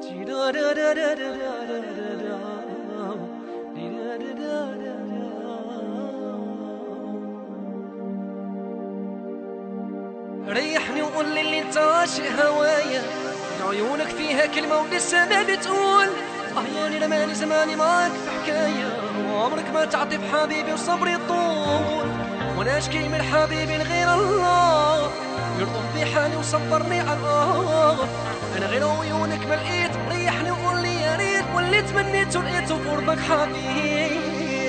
ريحني وقول لي اللي انت عاشق هوايا عيونك فيها كلمة ولسه ما بتقول أحياني رماني زماني معاك في حكاية وعمرك ما تعطي بحبيبي وصبري طول وانا اشكي من حبيبي لغير الله يرضى بحالي وصبرني على الله انا غير عيونك ما لقيت ريحني وقول لي يا ريت واللي تمنيته لقيته بقربك حبيبي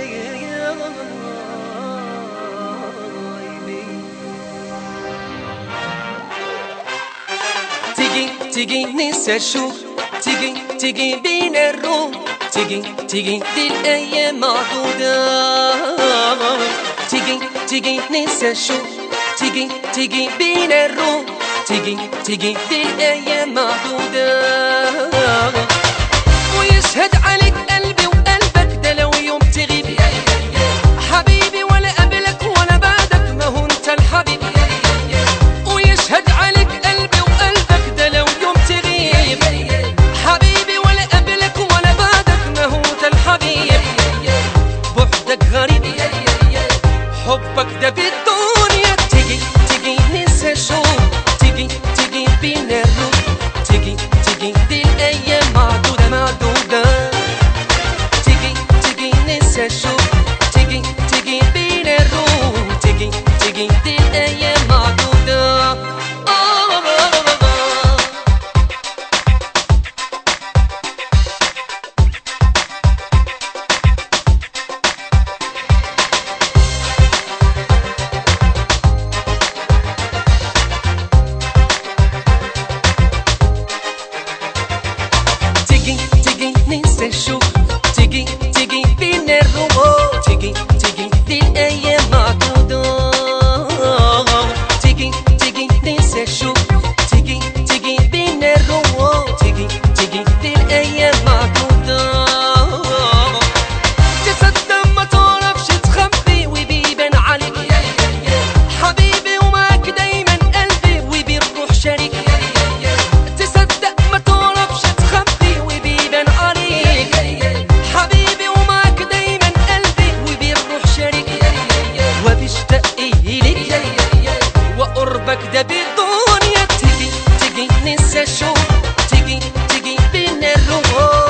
تيجي تيجي ننسى الشوق تيجي تيجي بين الروح تيجي تيجي دي الأيام معدودة تيجي تيجي ننسى الشوق تيجي تيجي بين الروح تيجي تيجي دي الأيام معدودة ويشهد عليك قلبي وقلبك ده لو يوم تغيب حبيبي ولا قبلك ولا بعدك ما هو انت الحبيب ويشهد عليك قلبي وقلبك ده لو يوم تغيب حبيبي ولا قبلك ولا بعدك ما هو انت الحبيب بعدك غريب حبك ده بالدنيا تيجي تيجي ننسى شو تيجي تيجي بينا الروح تيجي تيجي دي الايام معدوده معدوده تيجي تيجي ننسى شو تيجي تيجي بينا الروح تيجي تيجي دي الايام معدوده آه تيجي تيجي ننسى الشوق تيجي تيجي بينا الروح تيجي تيجي دي الايام معدودة تيجي تيجي ننسى الشوق تيجي تيجي بينا الروح تيجي تيجي دي الايام معدودة تصدق ما تعرفش تخبي وبيبان عليك حبيبي ومعاك دايما قلبي وبيروح شريك تصدق ما تعرفش تخبي وبيبان عليك حبيبي ومعاك دايما قلبي وبيروح شريك وبيشتاق إليك وقربك ده بالدنيا تيجي تيجي ننسى الشوق تيجي تيجي بينا الروح